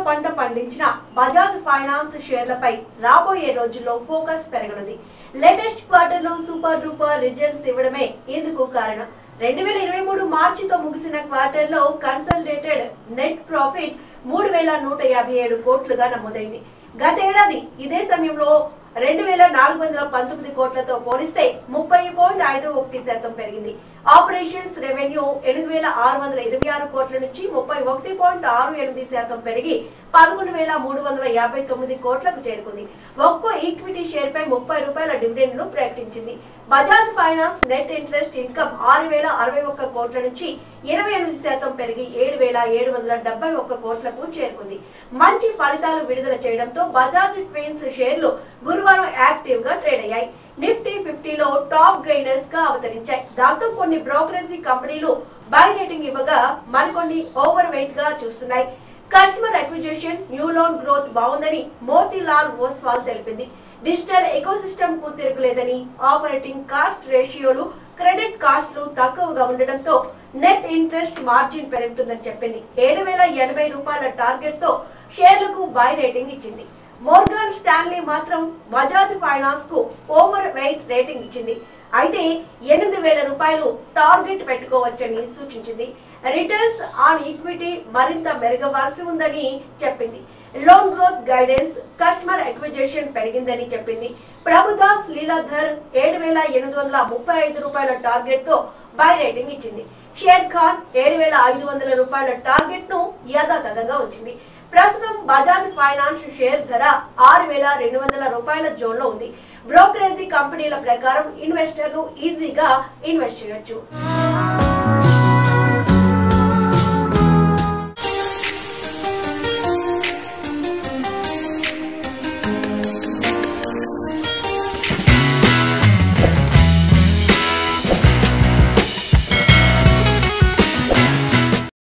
పంట పండించిన బజాజ్ ఫైనాన్స్ షేర్లపై రాబోయే రోజుల్లో ఫోకస్ పెరగనుంది లేటెస్ట్ క్వార్టర్ లో సూపర్ డూపర్ రిజల్ట్స్ ఇవ్వడమే ఇందుకు కారణం రెండు వేల ఇరవై మూడు మార్చితో ముగిసిన క్వార్టర్ లో కన్సల్టేటెడ్ నెట్ ప్రాఫిట్ మూడు వేల నూట యాభై ఏడు కోట్లుగా నమోదైంది గతేడాది ఇదే సమయంలో రెండు వేల నాలుగు వందల పంతొమ్మిది కోట్లతో పోలిస్తే ముప్పై పాయింట్ ఐదు ఒకటి శాతం పెరిగింది ఆపరేషన్స్ రెవెన్యూ ఎనిమిది వేల ఆరు వందల ఇరవై ఆరు కోట్ల నుంచి ముప్పై ఒకటి పాయింట్ ఆరు ఎనిమిది శాతం పెరిగి పదకొండు వేల మూడు వందల యాభై తొమ్మిది కోట్లకు చేరుకుంది ఒక్కో ఈక్విటీ షేర్ పై ముప్పై రూపాయల డివిడెండ్ ను ప్రకటించింది Bajaj finance net interest income ఆరు వేల అరవై ఒక్క కోట్ల నుంచి ఇరవై ఎనిమిది శాతం పెరిగి ఏడు వేల ఏడు వందల డెబ్బై ఒక్క కోట్లకు చేరుకుంది మంచి ఫలితాలు విడుదల చేయడంతో బజాజ్ ట్విన్స్ షేర్లు గురువారం యాక్టివ్ గా ట్రేడ్ అయ్యాయి నిఫ్టీ ఫిఫ్టీలో టాప్ గైనర్స్ గా అవతరించాయి దాంతో కొన్ని బ్రోకరేజీ కంపెనీలు బై రేటింగ్ ఇవ్వగా మరికొన్ని ఓవర్ వెయిట్ గా చూస్తున్నాయి customer acquisition new loan growth బాగుందని మోతీలాల్ ఓస్వాల్ తెలిపింది డిజిటల్ ఎకోసిస్టమ్ కు తిరుగులేదని ఆపరేటింగ్ కాస్ట్ రేషియోలు క్రెడిట్ కాస్ట్లు తక్కువగా ఉండడంతో నెట్ ఇంట్రెస్ట్ మార్జిన్ పెరుగుతుందని చెప్పింది ఏడు వేల ఎనభై రూపాయల టార్గెట్ తో షేర్లకు బై రేటింగ్ ఇచ్చింది మోర్గాన్ స్టాన్లీ మాత్రం బజాజ్ ఫైనాన్స్ కు ఓవర్ వెయిట్ రేటింగ్ ఇచ్చింది అయితే ఎనిమిది వేల రూపాయలు టార్గెట్ పెట్టుకోవచ్చని సూచించింది రిటర్న్స్ ఆన్ ఈక్విటీ మరింత మెరుగవలసి ఉందని చెప్పింది loan growth guidance customer acquisition పెరిగిందని చెప్పింది ప్రభుదాస్ లీలాధర్ ఏడు వేల ఎనిమిది వందల ముప్పై ఐదు రూపాయల టార్గెట్ తో బై రేటింగ్ ఇచ్చింది షేర్ ఖాన్ ఏడు వేల ఐదు వందల రూపాయల టార్గెట్ ను యథాతథంగా ఉంచింది ప్రస్తుతం బజాజ్ ఫైనాన్స్ షేర్ ధర ఆరు వేల రెండు వందల రూపాయల జోన్ లో ఉంది బ్రోకరేజీ కంపెనీల ప్రకారం ఇన్వెస్టర్లు ఈజీగా ఇన్వెస్ట్ చేయొచ్చు